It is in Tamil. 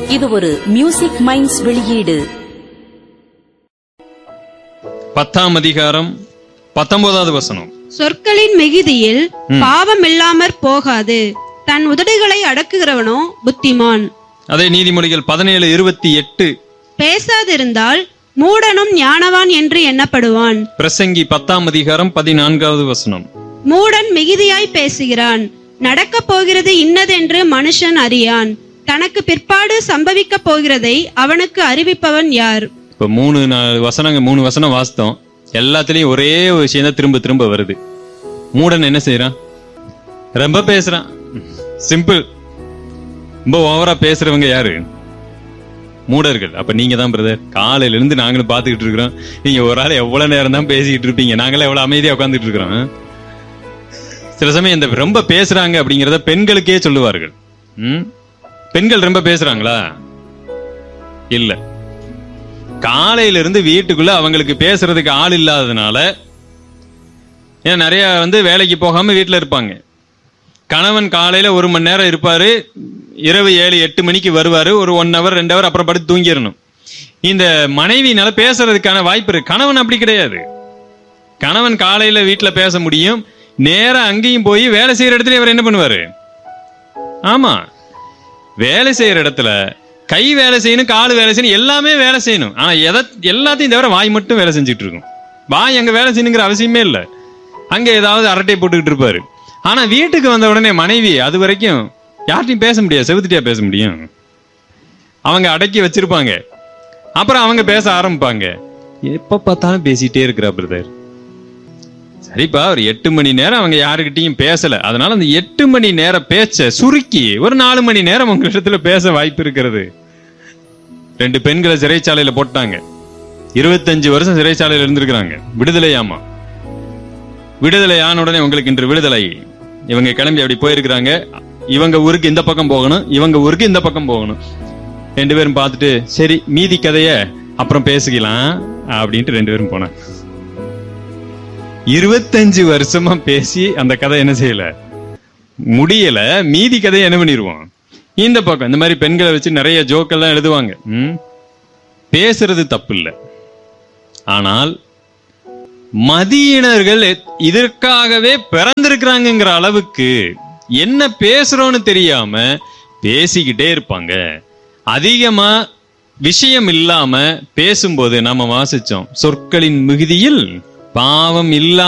இது ஒரு மியூசிக் மைண்ட்ஸ் வெளியீடு பத்தாம் அதிகாரம் பத்தொன்பதாவது வசனம் சொற்களின் மிகுதியில் பாவம் இல்லாமற் போகாது தன் உதடுகளை அடக்குகிறவனோ புத்திமான் அதே நீதிமொழிகள் பதினேழு இருபத்தி எட்டு பேசாதிருந்தால் மூடனும் ஞானவான் என்று எண்ணப்படுவான் பிரசங்கி பத்தாம் அதிகாரம் பதினான்காவது வசனம் மூடன் மிகுதியாய் பேசுகிறான் நடக்கப் போகிறது இன்னதென்று மனுஷன் அறியான் தனக்கு பிற்பாடு சம்பவிக்கப் போகிறதை அவனுக்கு அறிவிப்பவன் யார் இப்ப மூணு நாலு வசனங்க மூணு வசனம் வாசித்தோம் எல்லாத்துலயும் ஒரே ஒரு விஷயம் தான் திரும்ப திரும்ப வருது மூடன் என்ன செய்யறான் ரொம்ப பேசுறான் சிம்பிள் ரொம்ப ஓவரா பேசுறவங்க யாரு மூடர்கள் அப்ப நீங்க தான் பிரதர் காலையில இருந்து நாங்களும் பாத்துக்கிட்டு இருக்கிறோம் நீங்க ஒரு ஆள் எவ்வளவு நேரம் தான் பேசிக்கிட்டு இருப்பீங்க நாங்களே எவ்வளவு அமைதியா உட்காந்துட்டு இருக்கிறோம் சில சமயம் இந்த ரொம்ப பேசுறாங்க அப்படிங்கறத பெண்களுக்கே சொல்லுவார்கள் ம்? பெண்கள் ரொம்ப பேசுறாங்களா இல்ல காலையில இருந்து வீட்டுக்குள்ள அவங்களுக்கு பேசுறதுக்கு ஆள் இல்லாததுனால ஏன்னா நிறைய வந்து வேலைக்கு போகாம வீட்டுல இருப்பாங்க கணவன் காலையில ஒரு மணி நேரம் இருப்பாரு இரவு ஏழு எட்டு மணிக்கு வருவாரு ஒரு ஒன் ஹவர் ரெண்டு ஹவர் அப்புறம் படுத்து தூங்கிடணும் இந்த மனைவினால பேசுறதுக்கான வாய்ப்பு இருக்கு கணவன் அப்படி கிடையாது கணவன் காலையில வீட்டுல பேச முடியும் நேரா அங்கேயும் போய் வேலை செய்யற இடத்துல இவர் என்ன பண்ணுவாரு ஆமா வேலை செய்யற இடத்துல கை வேலை செய்யணும் கால் வேலை செய்யணும் எல்லாமே வேலை செய்யணும் ஆனா எதை எல்லாத்தையும் தவிர வாய் மட்டும் வேலை செஞ்சுட்டு இருக்கும் வாய் அங்க வேலை செய்யணுங்கிற அவசியமே இல்லை அங்க ஏதாவது அரட்டை போட்டுக்கிட்டு இருப்பாரு ஆனா வீட்டுக்கு வந்த உடனே மனைவி அது வரைக்கும் யார்ட்டையும் பேச முடியாது செவுத்துட்டியா பேச முடியும் அவங்க அடக்கி வச்சிருப்பாங்க அப்புறம் அவங்க பேச ஆரம்பிப்பாங்க எப்ப பார்த்தாலும் பேசிட்டே இருக்கிறா பிரதர் சரிப்பா ஒரு எட்டு மணி நேரம் அவங்க யாருக்கிட்டையும் பேசல அதனால அந்த எட்டு மணி நேரம் பேச்ச சுருக்கி ஒரு நாலு மணி நேரம் உங்க இடத்துல பேச வாய்ப்பு இருக்கிறது ரெண்டு பெண்களை சிறைச்சாலையில போட்டாங்க இருபத்தஞ்சு வருஷம் சிறைச்சாலையில இருந்திருக்கிறாங்க விடுதலையாமா விடுதலை ஆன உடனே உங்களுக்கு இன்று விடுதலை இவங்க கிளம்பி அப்படி போயிருக்கிறாங்க இவங்க ஊருக்கு இந்த பக்கம் போகணும் இவங்க ஊருக்கு இந்த பக்கம் போகணும் ரெண்டு பேரும் பார்த்துட்டு சரி மீதி கதைய அப்புறம் பேசிக்கலாம் அப்படின்ட்டு ரெண்டு பேரும் போனாங்க இருபத்தஞ்சு வருஷமா பேசி அந்த கதை என்ன செய்யல முடியல மீதி கதையை என்ன பண்ணிடுவோம் இந்த பக்கம் இந்த மாதிரி பெண்களை வச்சு நிறைய ஜோக்கெல்லாம் எழுதுவாங்க ம்? பேசுறது தப்பு இல்லை ஆனால் மதியினர்கள் எத்- இதற்காகவே பிறந்திருக்கிறாங்கங்கிற அளவுக்கு என்ன பேசுறோம்னு தெரியாம பேசிக்கிட்டே இருப்பாங்க அதிகமா விஷயம் இல்லாம பேசும்போது நாம வாசிச்சோம் சொற்களின் மிகுதியில் பாவம் இல்லா